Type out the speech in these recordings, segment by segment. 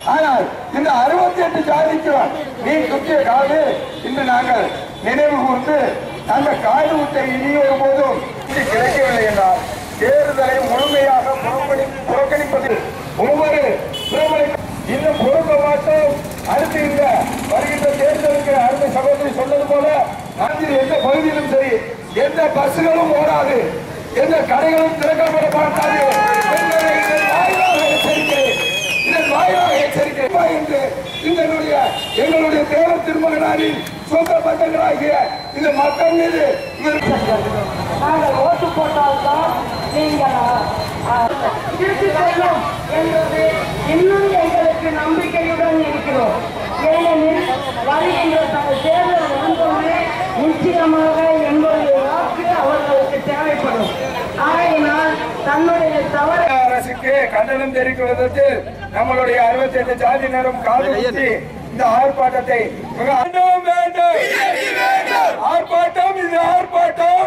ஆனால் இந்த அறுபத்தி எட்டு ஜாதிக்கும் நீ துக்கிய காது இன்று நாங்கள் நினைவு கூர்ந்து அந்த காது ஊட்டை இனி ஒருபோதும் இது கிடைக்கவில்லை என்றால் தேர்தலை முழுமையாக புறக்கணி புறக்கணிப்பதில் ஒவ்வொரு பிரபல இன்னும் பொறுக்க மாட்டோம் அடுத்து இந்த வருகின்ற தேர்தலுக்கு அருமை சகோதரி சொன்னது போல நாட்டில் எந்த பகுதியிலும் சரி எந்த பஸ்களும் ஓடாது எந்த கடைகளும் திறக்கப்பட மாட்டாது என்பதை இதன் வாயிலாக எச்சரிக்கிறேன் இதன் வாயிலாக எச்சரிக்கை என்று எங்களுடைய எங்களுடைய தேவ திருமகனாரின் சொந்த பந்தங்களாகிய இந்த மக்கள் மீது இவர் நாங்கள் ஓட்டு போட்டால்தான் நீங்கள் திருத்தி செல்லும் என்பது இன்னும் எங்களுக்கு நம்பிக்கையுடன் இருக்கிறோம் ஏனெனில் வருகின்ற த- தேர்தல் வந்தோடனே நிச்சயமாக எங்களுடைய வாக்கு அவர்களுக்கு தேவைப்படும் ஆகையினால் தன்னுடைய தவறை அரசுக்கு கண்டனம் தெரிவிப்பதற்கு நம்மளுடைய அறுபத்தி எட்டு ஜாதியினரும் காது குத்தி இந்த ஆர்ப்பாட்டத்தை மிக வேண்டும் வேண்டும் ஆர்ப்பாட்டம் இது ஆர்ப்பாட்டம்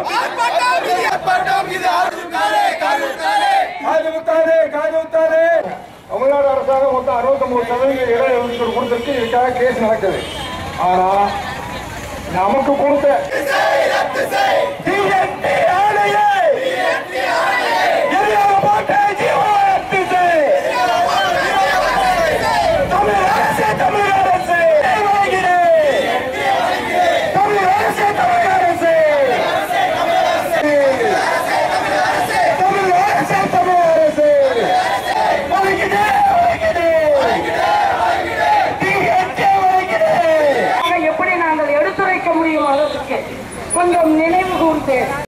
காது குத்தாதே காது குத்தாதே தமிழ்நாடு அரசாங்கம் மொத்தம் அறுபத்தொன்பது சதவீத இட ஒதுக்கீடு கொடுத்திருக்கு இதுக்காக கேஸ் நடக்குது ஆனா நமக்கு கொடுத்த TNT